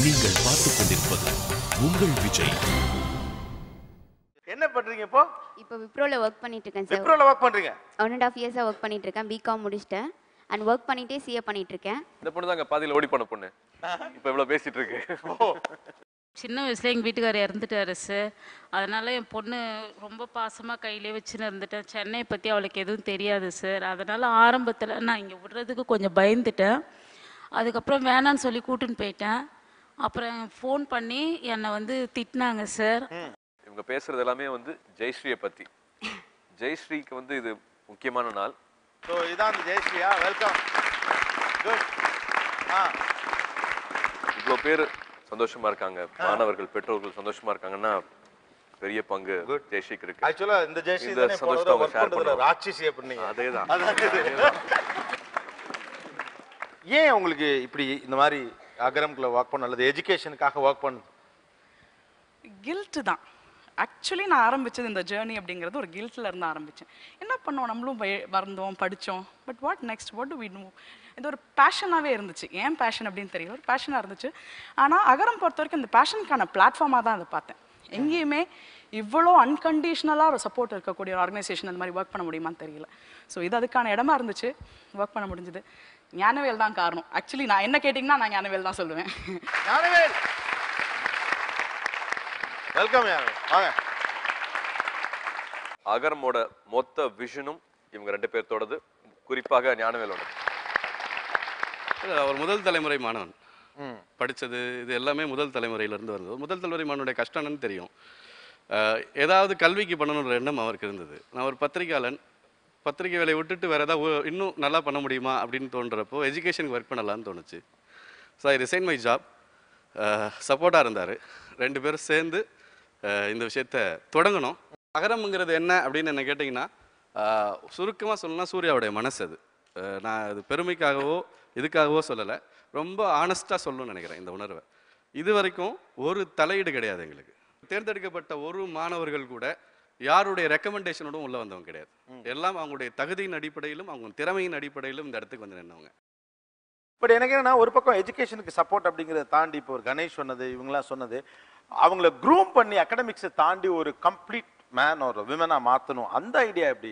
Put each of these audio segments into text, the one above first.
நீங்கள் பார்த்துக் கொண்டிருப்பது உங்கள் விஜய் என்ன பண்றீங்க இப்போ இப்போ விப்ரோவில் ஒர்க் பண்ணிட்டு இருக்கேன் சார் விப்ரோல ஒர்க் பண்றீங்க ஒன் அண்ட் ஆஃப் இயர்ஸாக ஒர்க் பண்ணிட்டு இருக்கேன் பிகாம் முடிச்சிட்டேன் அண்ட் ஒர்க் பண்ணிட்டே சிஏ பண்ணிட்டு இருக்கேன் இந்த பொண்ணு தாங்க பாதியில ஓடி போன பொண்ணு இப்ப இவ்வளவு பேசிட்டு இருக்கு சின்ன வயசுல எங்கள் வீட்டுக்காரர் இறந்துட்டாரு சார் அதனால என் பொண்ணு ரொம்ப பாசமாக கையிலே வச்சுன்னு இருந்துட்டேன் சென்னை பற்றி அவளுக்கு எதுவும் தெரியாது சார் அதனால ஆரம்பத்தில் நான் இங்கே விடுறதுக்கு கொஞ்சம் பயந்துட்டேன் அதுக்கப்புறம் வேணான்னு சொல்லி கூட்டின்னு போயிட்டேன் அப்புறம் ஃபோன் பண்ணி என்னை வந்து திட்டினாங்க சார் இவங்க பேசுறது எல்லாமே வந்து ஜெயஸ்ரீயை பத்தி ஜெயஸ்ரீக்கு வந்து இது முக்கியமான நாள் ஸோ இதான் அந்த ஜெயஸ்ரீயா வெல்கம் குட் ஆ இவ்வளவு பேர் சந்தோஷமா இருக்காங்க மாணவர்கள் பெற்றோர்கள் சந்தோஷமா இருக்காங்கன்னா பெரிய பங்கு ஜெயஸ்ரீக்கு இருக்கு ஆக்சுவலா இந்த ஜெயஸ்ரீ இந்த தானே போன சந்தோஷத்தை அவங்க ஒர்க் share பண்றதுல பண்ணுவாங்க. ராட்சசியா பண்ணீங்க அதேதான் அதான் இது. ஏன் உங்களுக்கு இப்படி இந்த மாதிரி அகரம்குள்ள ஒர்க் பண்ண அல்லது எஜுகேஷனுக்காக ஒர்க் பண்ணு கில்ட்டு தான் ஆக்சுவலி நான் ஆரம்பிச்சது இந்த ஜேர்னி அப்படிங்கிறது ஒரு கில்ட்டில் இருந்து ஆரம்பித்தேன் என்ன பண்ணோம் நம்மளும் வய- வந்தோம் படித்தோம் but what next what do we do இது ஒரு பேஷனாகவே இருந்துச்சு ஏன் பேஷன் அப்படின்னு தெரியல ஒரு பேஷனாக இருந்துச்சு ஆனால் அகரம் பொறுத்த வரைக்கும் இந்த பேஷனுக்கான பிளாட்ஃபார்மாக தான் அதை பார்த்தேன் எங்கேயுமே இவ்வளோ அன்கண்டிஷனலாக ஒரு சப்போர்ட் இருக்கக்கூடிய ஒரு ஆர்கனைசேஷன் அந்த மாதிரி ஒர்க் பண்ண முடியுமான்னு தெரியல ஸோ இது அதுக்கான இடமா இருந்துச்சு ஒர்க் பண்ண முடிஞ்சுது ஞானவேல் தான் காரணம் ஆக்சுவலி நான் என்ன கேட்டிங்கன்னா நான் ஞானவேல் தான் சொல்லுவேன் ஞானவேல் வெல்கம் ஞானவேல் வாங்க அகரமோட மொத்த விஷனும் இவங்க ரெண்டு பேர்த்தோடது குறிப்பாக ஞானவேலோட இல்ல, அவர் முதல் தலைமுறை மாணவன் படிச்சது இது எல்லாமே முதல் தலைமுறையிலேருந்து வந்தது முதல் தலைமுறை மாணவனுடைய கஷ்டம் என்னன்னு தெரியும் அஹ், ஏதாவது கல்விக்கு பண்ணணுன்ற எண்ணம் அவருக்கு இருந்தது நான் ஒரு பத்திரிகையாளன் பத்திரிகை வேலையை விட்டுட்டு வேறு ஏதாவது ஒ- இன்னும் நல்லா பண்ண முடியுமா அப்படின்னு தோன்றப்போ எஜுகேஷனுக்கு ஒர்க் பண்ணலாம்னு தோணுச்சு so I resign my job சப்போர்ட்டாக இருந்தார் ரெண்டு பேரும் சேர்ந்து அஹ், இந்த விஷயத்த தொடங்கணும் அகரம்ங்கிறது என்ன அப்படின்னு என்ன கேட்டிங்கன்னா சுருக்கமாக சொல்லணும்னா சூர்யாவுடைய மனசு அது அஹ், நான் அது பெருமைக்காகவோ இதுக்காகவோ சொல்லலை ரொம்ப ஆனஸ்ட்டாக சொல்லணும்னு நினைக்கிறேன் இந்த உணர்வை இது வரைக்கும் ஒரு தலையீடு கிடையாது எங்களுக்கு தேர்ந்தெடுக்கப்பட்ட ஒரு மாணவர்கள் கூட யாருடைய ரெக்கமெண்டேஷனோடும் உள்ள வந்தவங்க கிடையாது எல்லாம் அவங்களுடைய தகுதியின் அடிப்படையிலும் அவங்க திறமையின் அடிப்படையிலும் இந்த இடத்துக்கு வந்து நின்னவங்க பட் எனக்கு என்னன்னா ஒரு பக்கம் எஜுகேஷனுக்கு சப்போர்ட் அப்படிங்கிறத தாண்டி இப்போ ஒரு கணேஷ் சொன்னது இவங்களாம் சொன்னது அவங்கள க்ரூம் பண்ணி அகடமிக்ஸை தாண்டி ஒரு கம்ப்ளீட் மேன் ஒரு விமனாக மாற்றணும் அந்த ஐடியா எப்படி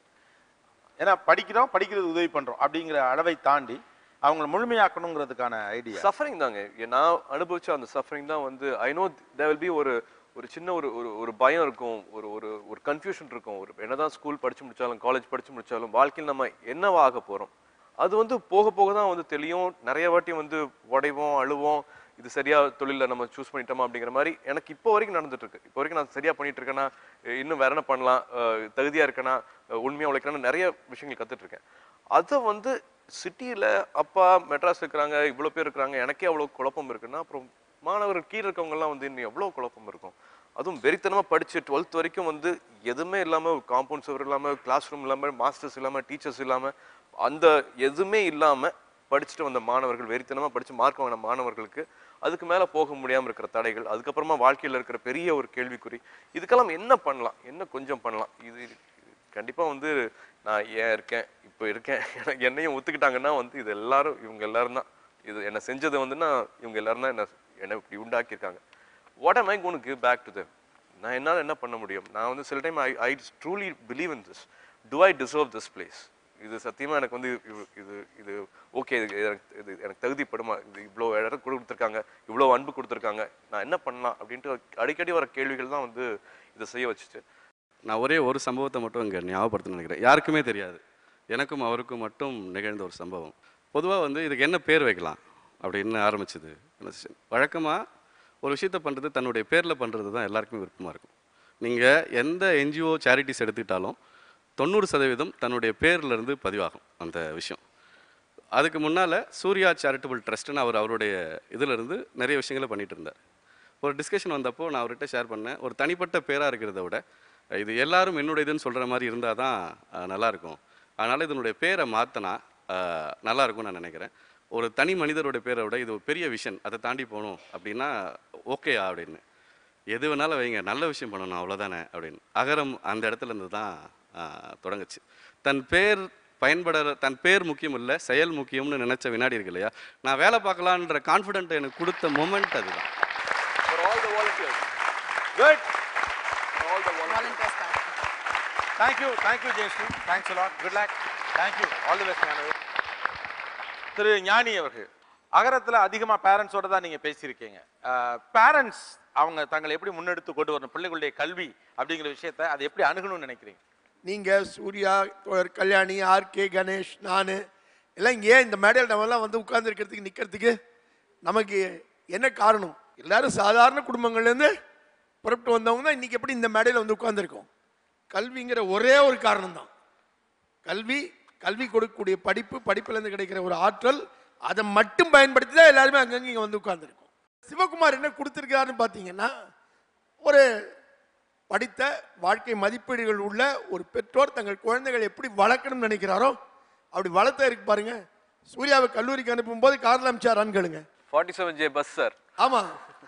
ஏன்னா படிக்கிறோம் படிக்கிறது உதவி பண்ணுறோம் அப்படிங்கிற அளவை தாண்டி அவங்கள முழுமையாக்கணுங்கிறதுக்கான ஐடியா சஃபரிங் தாங்க எ- நான் அனுபவிச்ச அந்த சஃபரிங் தான் வந்து I know there will be ஒரு ஒரு சின்ன ஒரு ஒரு ஒரு பயம் இருக்கும் ஒரு ஒரு ஒரு கன்ஃபியூஷன் இருக்கும் ஒரு என்னதான் ஸ்கூல் படிச்சு முடிச்சாலும் காலேஜ் படிச்சு முடிச்சாலும் வாழ்க்கையில் நம்ம என்னவா ஆக போறோம் அது வந்து போக போக தான் வந்து தெரியும் நிறைய வாட்டி வந்து உடைவோம் அழுவோம் இது சரியா தொழில நம்ம சூஸ் பண்ணிட்டோமா அப்படிங்கிற மாதிரி எனக்கு இப்போ வரைக்கும் நடந்துட்டு இருக்கு இப்போ வரைக்கும் நான் சரியா பண்ணிட்டு இருக்கேன்னா அஹ் இன்னும் வேற என்ன பண்ணலாம் அஹ் தகுதியா இருக்கேனா அஹ் உண்மையா உழைக்கிறேன்னு நிறைய விஷயங்கள் கத்துட்டு இருக்கேன் அதை வந்து சிட்டியில அப்பா மெட்ராஸ் இருக்கிறாங்க இவ்வளோ பேர் இருக்கிறாங்க எனக்கே அவ்வளோ குழப்பம் இருக்குன்னா அப்புறம் மாணவர்கள் கீழே இருக்கவங்கலாம் வந்து இன்னும் எவ்வளோ குழப்பம் இருக்கும் அதுவும் வெறித்தனமா படிச்சு டுவெல்த் வரைக்கும் வந்து எதுவுமே இல்லாம காம்பவுண்ட் சுவர் இல்லாம கிளாஸ் ரூம் இல்லாம மாஸ்டர்ஸ் இல்லாம டீச்சர்ஸ் இல்லாம அந்த எதுவுமே இல்லாம படிச்சுட்டு வந்த மாணவர்கள் வெறித்தனமா படிச்சு மார்க் வாங்கின மாணவர்களுக்கு அதுக்கு மேல போக முடியாம இருக்கிற தடைகள் அதுக்கப்புறமா வாழ்க்கையில இருக்கிற பெரிய ஒரு கேள்விக்குறி இதுக்கெல்லாம் என்ன பண்ணலாம் என்ன கொஞ்சம் பண்ணலாம் இது கண்டிப்பா வந்து நான் ஏன் இருக்கேன் இப்போ இருக்கேன் எனக்கு என்னையும் ஒத்துக்கிட்டாங்கன்னா வந்து இது எல்லாரும் இவங்க எல்லாரும் தான் இது என்ன செஞ்சது வந்துன்னா இவங்க எல்லாரும் தான் என்ன என்ன இப்படி உண்டாக்கியிருக்காங்க what am I gonna give back to them நான் என்னால் என்ன பண்ண முடியும் நான் வந்து சில time I I truly believe in this do I deserve this place இது சத்தியமா எனக்கு வந்து இது- இது இது ஓகே இது எனக்கு இது எனக்கு தகுதிப்படுமா இது இவ்வளோ இடம் கொடுத்துருக்காங்க இவ்வளோ அன்பு கொடுத்துருக்காங்க நான் என்ன பண்ணலாம் அப்படின்ட்டு அடிக்கடி வர கேள்விகள் தான் வந்து இதை செய்ய வச்சுச்சு நான் ஒரே ஒரு சம்பவத்தை மட்டும் இங்கே ஞாபகப்படுத்தணும்னு நினைக்கிறேன் யாருக்குமே தெரியாது எனக்கும் அவருக்கும் மட்டும் நிகழ்ந்த ஒரு சம்பவம் பொதுவாக வந்து இதுக்கு என்ன பேர் வைக்கலாம் அப்படின்னு ஆரம்பிச்சது வழக்கமாக ஒரு விஷயத்தை பண்ணுறது தன்னுடைய பேரில் பண்ணுறது தான் எல்லாருக்குமே விருப்பமாக இருக்கும் நீங்கள் எந்த என்ஜிஓ சேரிட்டிஸ் எடுத்துக்கிட்டாலும் தொண்ணூறு சதவீதம் தன்னுடைய பேர்ல இருந்து பதிவாகும் அந்த விஷயம் அதுக்கு முன்னால் சூர்யா சேரிட்டபிள் ட்ரஸ்ட்னு அவர் அவருடைய இதிலிருந்து நிறைய விஷயங்களை பண்ணிட்டு இருந்தார் ஒரு டிஸ்கஷன் வந்தப்போ நான் அவர்கிட்ட ஷேர் பண்ணேன் ஒரு தனிப்பட்ட பேராக இருக்கிறத விட இது எல்லாரும் என்னுடைய இதுன்னு சொல்கிற மாதிரி இருந்தால் தான் அஹ், நல்லா இருக்கும் அதனால் இதனுடைய பேரை மாற்றினா நல்லா இருக்கும்னு நான் நினைக்கிறேன் ஒரு தனி மனிதரோட பேரை விட இது ஒரு பெரிய விஷன் அதை தாண்டி போகணும் அப்படின்னா ஓகேயா அப்படின்னு எது வேணாலும் வைங்க நல்ல விஷயம் பண்ணணும் அவ்வளோதானே அப்படின்னு அகரம் அந்த இடத்துல இருந்து தான் ஆஹ், தொடங்குச்சு தன் பேர் பயன்பட தன் பேர் முக்கியம் இல்லை செயல் முக்கியம்னு நினச்ச வினாடி இருக்கு இல்லையா நான் வேலை பார்க்கலான்ற கான்ஃபிடென்ட் எனக்கு கொடுத்த மொமெண்ட் அதுதான் For all the volunteers. Good All the volunteers. Volunteers thank you thank you Jayashree thanks lot good luck thank you all the best ஞானவே திரு ஞானி அவர்கள் அகரத்தில் அதிகமாக பேரண்ட்ஸோட தான் நீங்கள் பேசியிருக்கீங்க பேரண்ட்ஸ் அவங்க தங்களை எப்படி முன்னெடுத்து கொண்டு வரணும் பிள்ளைகளுடைய கல்வி அப்படிங்கிற விஷயத்தை அதை எப்படி அணுகணும்னு நினைக்கிறீங்க நீங்க சூர்யா தோழர் கல்யாணி ஆர்கே கணேஷ் நான் எல்லாம் இங்கே ஏன் இந்த மேடையில் நம்மலாம் வந்து உட்கார்ந்து இருக்கிறதுக்கு நிற்கிறதுக்கு நமக்கு என்ன காரணம் எல்லாரும் சாதாரண குடும்பங்கள்லேருந்து புறப்பட்டு வந்தவங்க தான் இன்னைக்கு எப்படி இந்த மேடையில் வந்து உட்கார்ந்துருக்கோம் கல்விங்கிற ஒரே ஒரு காரணம் தான் கல்வி கல்வி கொடுக்கக்கூடிய படிப்பு படிப்புலேருந்து கிடைக்கிற ஒரு ஆற்றல் அதை மட்டும் பயன்படுத்தி தான் எல்லாருமே அங்கங்கே இங்கே வந்து உட்கார்ந்துருக்கோம் சிவகுமார் என்ன கொடுத்துருக்காருன்னு பார்த்தீங்கன்னா ஒரு படித்த வாழ்க்கை மதிப்பீடுகள் உள்ள ஒரு பெற்றோர் தங்கள் குழந்தைகள் எப்படி வளர்க்கணும்னு நினைக்கிறாரோ அப்படி வளர்த்த இருக்கு பாருங்க சூர்யாவை கல்லூரிக்கு அனுப்பும்போது காரில் அமிச்சாரான்னு கேளுங்க 47 ஜே பஸ் சார் ஆமா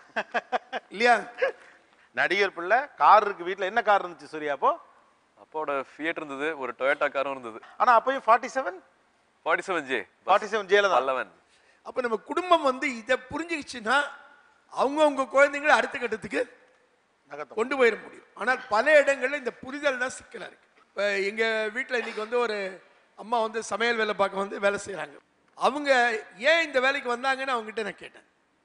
இல்லையா நடிகர் பிள்ளை கார் இருக்கு வீட்டில் என்ன கார் இருந்துச்சு சூர்யா அப்போ அப்போட ஃபியட் இருந்தது ஒரு டொயோட்டா காரும் இருந்தது ஆனால் அப்பயும் forty seven 47 J forty seven ஜேல தான் பல்லவன் அப்போ நம்ம குடும்பம் வந்து இதை புரிஞ்சுக்கிச்சுன்னா அவங்கவுங்க குழந்தைங்களை அடுத்த கட்டத்துக்கு நகர்த்தம் கொண்டு போயிட முடியும் ஆனால் பல இடங்கள்ல இந்த புரிதல் தான் சிக்கலா இருக்கு இப்போ எங்க வீட்டில் இன்னைக்கு வந்து ஒரு அம்மா வந்து சமையல் வேலை பார்க்க வந்து வேலை செய்றாங்க அவங்க ஏன் இந்த வேலைக்கு வந்தாங்கன்னு அவங்ககிட்ட நான் கேட்டேன்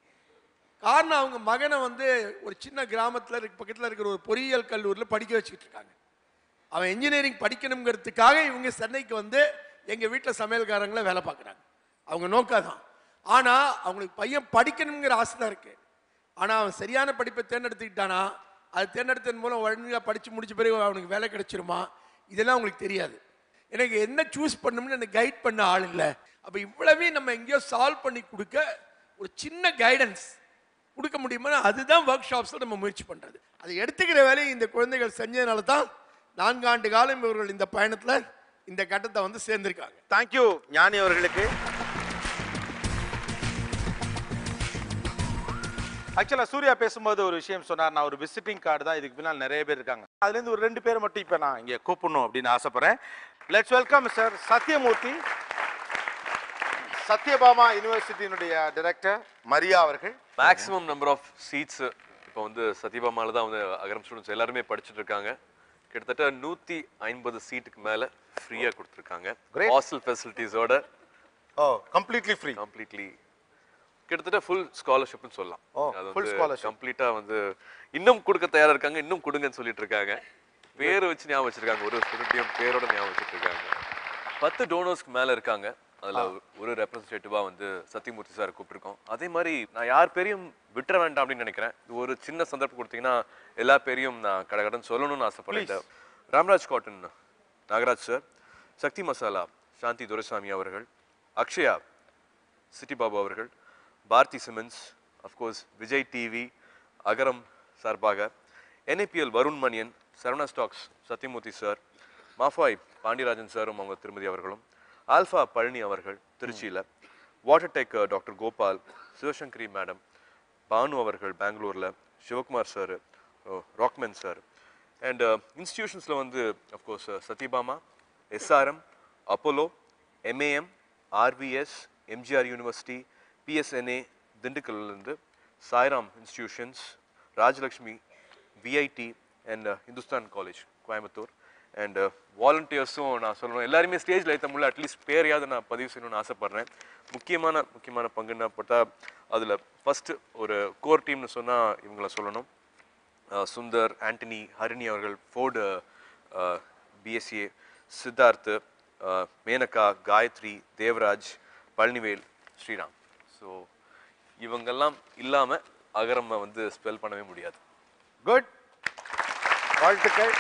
காரணம் அவங்க மகனை வந்து ஒரு சின்ன கிராமத்தில் இருக்க பக்கத்தில் இருக்கிற ஒரு பொறியியல் கல்லூரியில் படிக்க வச்சுக்கிட்டு இருக்காங்க அவன் இன்ஜினியரிங் படிக்கணுங்கிறதுக்காக இவங்க சென்னைக்கு வந்து எங்கள் வீட்டில் சமையல்காரங்கள வேலை பார்க்குறாங்க அவங்க நோக்காதான் ஆனால் அவங்களுக்கு பையன் படிக்கணுங்கிற ஆசை தான் இருக்குது ஆனால் அவன் சரியான படிப்பை தேர்ந்தெடுத்துக்கிட்டானா அது தேர்ந்தெடுத்ததன் மூலம் ஒழுங்காக படித்து முடிச்ச பிறகு அவனுக்கு வேலை கிடைச்சிருமா இதெல்லாம் அவங்களுக்கு தெரியாது எனக்கு என்ன சூஸ் பண்ணணும்னு எனக்கு கைட் பண்ண ஆள் இல்லை அப்போ இவ்வளவையும் நம்ம எங்கேயோ சால்வ் பண்ணி கொடுக்க ஒரு சின்ன கைடன்ஸ் கொடுக்க முடியுமா அதுதான் ஒர்க் ஷாப்ஸில் நம்ம முயற்சி பண்ணுறது அதை எடுத்துக்கிற வேலையை இந்த குழந்தைகள் செஞ்சதுனால தான் நான்காண்டு காலம் இவர்கள் இந்த பயணத்தில் இந்த கட்டத்தை வந்து சேர்ந்திருக்காங்க தேங்க்யூ ஞானி அவர்களுக்கு ஆக்சுவலாக சூர்யா பேசும்போது ஒரு விஷயம் சொன்னார் நான் ஒரு விசிட்டிங் கார்டு தான் இதுக்கு பின்னால் நிறைய பேர் இருக்காங்க அதுலேருந்து ஒரு ரெண்டு பேரை மட்டும் இப்போ நான் இங்கே கூப்பிடணும் அப்படின்னு ஆசைப்படுறேன் let's welcome sir Sathyamoorthy Sathyabama யூனிவர்சிட்டியினுடைய டைரக்டர் மரியா அவர்கள் மேக்ஸிமம் நம்பர் ஆஃப் சீட்ஸ் இப்போ வந்து சத்யபாமால தான் வந்து அகரம் ஸ்டூடெண்ட்ஸ் எல்லாருமே படிச்சுட்டு இருக்காங்க கிட்டத்தட்ட நூற்றி ஐம்பது சீட்டுக்கு மேலே ஃப்ரீயாக கொடுத்துருக்காங்க Great. ஹாஸ்டல் ஃபெசிலிட்டிஸோட ஓ கம்ப்ளீட்லி ஃப்ரீ கம்ப்ளீட்லி கிட்டத்தட்ட ஃபுல் ஸ்காலர்ஷிப்னு சொல்லலாம் ஓ, அது full வந்து scholarship. கம்ப்ளீட்டா வந்து இன்னும் கொடுக்க தயாரா இருக்காங்க இன்னும் கொடுங்கன்னு சொல்லிட்டு இருக்காங்க பேர் வச்சு ஞாபகம் வச்சிருக்காங்க ஒரு ஸ்டூடெண்ட்டையும் பேரோட ஞாபகம் வச்சிட்டு இருக்காங்க பத்து டோனர்ஸ்க்கு மேல இருக்காங்க அதுல ஒரு ரெப்ரசன்டேட்டிவா வந்து சத்யமூர்த்தி சார் கூப்பிட்டுருக்கோம் அதே மாதிரி நான் யார் பேரையும் விட்டுற வேண்டாம் அப்படின்னு நினைக்கிறேன் இது ஒரு சின்ன சந்தர்ப்பம் கொடுத்தீங்கன்னா எல்லா பேரையும் நான் கடகடன் சொல்லணும்னு ஆசைப்படுறேன் இந்த ராம்ராஜ் காட்டன் நாகராஜ் சார் சக்தி மசாலா சாந்தி துரைசாமி அவர்கள் அக்ஷயா சிட்டி பாபு அவர்கள் Bharathi cements of course Vijay TV Agaram சார்பாக NAPL Varun Maniyan Saravana stocks Sathyamoorthy sir Mafoi Pandiarajan சாரும் அவங்க திருமதி அவர்களும் ஆல்ஃபா பழனி அவர்கள் திருச்சியில் water tech doctor Gopal Sivasankari madam Bhanu அவர்கள் பெங்களூரில் Sivakumar sir Rockman sir and இன்ஸ்டிடியூஷன்ஸில் வந்து of course Sathyabama SRM Apollo MAM RVS MGR university PSNA திண்டுக்கல்லேருந்து Sairam institutions Rajalakshmi VIT and Hindustan college Coimbatore and வாலண்டியர்ஸும் நான் சொல்லணும் எல்லாருமே ஸ்டேஜில் ஏற்ற முடியல அட்லீஸ்ட் பேரையாவது நான் பதிவு செய்யணும்னு ஆசைப்பட்றேன் முக்கியமான முக்கியமான பங்குன்னு பார்த்தா அதில் ஃபஸ்ட்டு ஒரு கோர் டீம்னு சொன்னால் இவங்கள சொல்லணும் அஹ் சுந்தர் ஆண்டனி ஹரிணி அவர்கள் ஃபோர்டு பிஎஸ்சிஏ சித்தார்த் அஹ் மேனகா காயத்ரி தேவராஜ் பழனிவேல் ஸ்ரீராம் ஸோ இவங்கெல்லாம் இல்லாமல் அகரம்மை வந்து ஸ்பெல் பண்ணவே முடியாது குட் வாழ்த்துக்கள்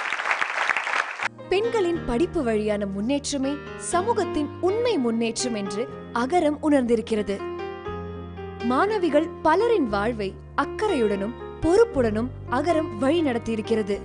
பெண்களின் படிப்பு வழியான முன்னேற்றமே சமூகத்தின் உண்மை முன்னேற்றம் என்று அகரம் உணர்ந்திருக்கிறது மாணவிகள் பலரின் வாழ்வை அக்கறையுடனும் பொறுப்புடனும் அகரம் வழி நடத்தியிருக்கிறது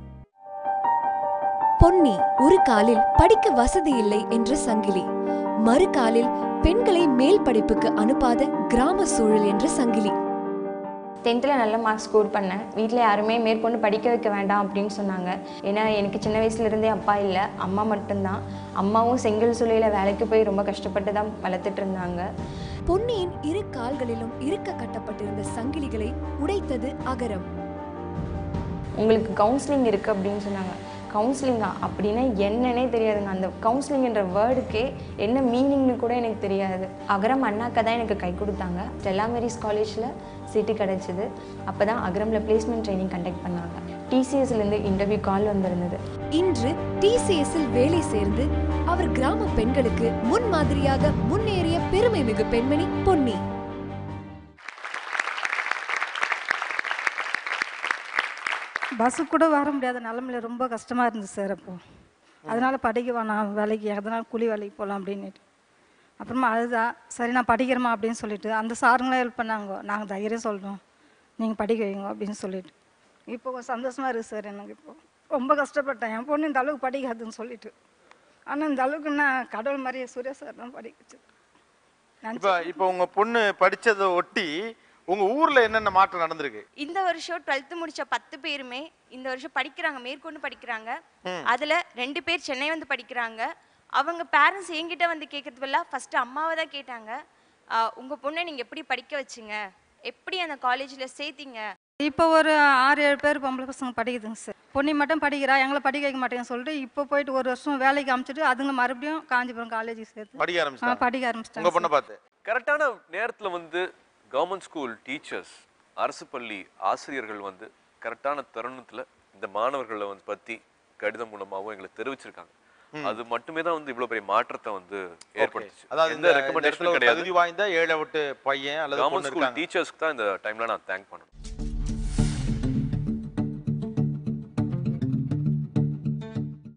பொன்னி ஒரு காலில் படிக்க வசதி இல்லை என்ற சங்கிலி மறு காலில் பெண்களை மேல் படிப்புக்கு அனுப்பாத கிராம சூழல் என்ற சங்கிலி டென்த்தில் நல்ல மார்க் ஸ்கோர் பண்ணேன் வீட்டில் யாருமே மேற்கொண்டு படிக்க வைக்க வேண்டாம் அப்படின்னு சொன்னாங்க ஏன்னா எனக்கு சின்ன வயசுலேருந்தே அப்பா இல்லை அம்மா மட்டும்தான் அம்மாவும் செங்கல் சூளையில் வேலைக்கு போய் ரொம்ப கஷ்டப்பட்டு தான் வளர்த்துட்டு இருந்தாங்க பொன்னியின் இரு கால்களிலும் இருக்க கட்டப்பட்டிருந்த சங்கிலிகளை உடைத்தது அகரம் உங்களுக்கு கவுன்சிலிங் இருக்குது அப்படின்னு சொன்னாங்க கவுன்சிலிங்கா அப்படின்னா என்னன்னே தெரியாதுங்க அந்த கவுன்சிலிங்ன்ற வேர்டுக்கே என்ன மீனிங்னு கூட எனக்கு தெரியாது அகரம் அண்ணாக்கா தான் எனக்கு கை கொடுத்தாங்க ஸ்டெல்லா மேரிஸ் காலேஜில் சீட்டு கிடச்சிது அப்போ தான் அகரமில் பிளேஸ்மெண்ட் ட்ரைனிங் கண்டக்ட் பண்ணாங்க டிசிஎஸ்லேருந்து இன்டர்வியூ கால் வந்திருந்தது இன்று டிசிஎஸ்ஸில் வேலை சேர்ந்து அவர் கிராம பெண்களுக்கு முன்மாதிரியாக முன்னேறிய பெருமை மிகு பெண்மணி பொன்னி பஸ்ஸு கூட வர முடியாத நிலமையில ரொம்ப கஷ்டமாக இருந்துச்சு சார் அப்போ அதனால படிக்க வேணாம் வேலைக்கு அதனால் கூலி வேலைக்கு போகலாம் அப்படின்னுட்டு அப்புறமா அழுதா சரி நான் படிக்கிறேம்மா அப்படின்னு சொல்லிட்டு அந்த சாருங்களாம் ஹெல்ப் பண்ணாங்க நாங்கள் தைரியம் சொல்கிறோம் நீங்கள் படிக்க வைங்க அப்படின்னு சொல்லிட்டு இப்போ கொஞ்சம் சந்தோஷமாக இருக்குது சார் எனக்கு இப்போ ரொம்ப கஷ்டப்பட்டேன் என் பொண்ணு இந்த அளவுக்கு படிக்காதுன்னு சொல்லிட்டு ஆனால் இந்த அளவுக்கு நான் கடவுள் மாதிரியே சூர்யா சார் தான் படிக்க வச்சது இப்போ இப்போ உங்க பொண்ணு படிச்சதை ஒட்டி உங்க ஊர்ல என்னென்ன மாற்றம் நடந்திருக்கு இந்த வருஷம் டுவெல்த்து முடிச்ச பத்து பேருமே இந்த வருஷம் படிக்கிறாங்க மேற்கொண்டு படிக்கிறாங்க அதுல ரெண்டு பேர் சென்னை வந்து படிக்கிறாங்க அவங்க பேரண்ட்ஸ் என்கிட்ட வந்து கேட்கறதுவெல்லாம் ஃபர்ஸ்ட் அம்மாவை தான் கேட்டாங்க ஆஹ் உங்க பொண்ணை நீங்க எப்படி படிக்க வச்சீங்க எப்படி அந்த காலேஜ்ல சேர்த்தீங்க இப்போ ஒரு ஆறு ஏழு பேர் பொம்பளை பசங்க படிக்குதுங்க சார் பொண்ணி மட்டும் படிக்கிறா எங்களை படிக்க வைக்க மாட்டேங்கன்னு சொல்லிட்டு இப்போ போயிட்டு ஒரு வருஷம் வேலைக்கு அமைச்சிட்டு அதுங்க மறுபடியும் காஞ்சிபுரம் காலேஜுக்கு சேர்த்து படிக்க ஆ, ஆரம்பிச்சிட்டாங்க படிக்க உங்க ஆரம்பிச்சிட்டாங்க பொண்ணை பார்த்து கரெக்டான நேரத்துல வந்து கவர்மெண்ட் ஸ்கூல் டீச்சர்ஸ் அரசு பள்ளி ஆசிரியர்கள் வந்து கரெக்டான தருணத்துல இந்த மாணவர்களை வந்து பத்தி கடிதம் மூலமாகவும் எங்களுக்கு தெரிவிச்சிருக்காங்க அது மட்டுமே தான் வந்து இவ்வளவு பெரிய மாற்றத்தை வந்து ஏற்படுத்துச்சு அதாவது எந்த இந்த இந்த இடத்துல ரெக்கமெண்டேஷனும் ஒரு கிடையாது தகுதி வாய்ந்த ஏழை விட்டு பையன் அல்லது கவர்மெண்ட் பொண்ணு ஸ்கூல் இருக்காங்க டீச்சர்ஸ்க்கு தான் இந்த டைம்ல நான் தேங்க் பண்ணணும்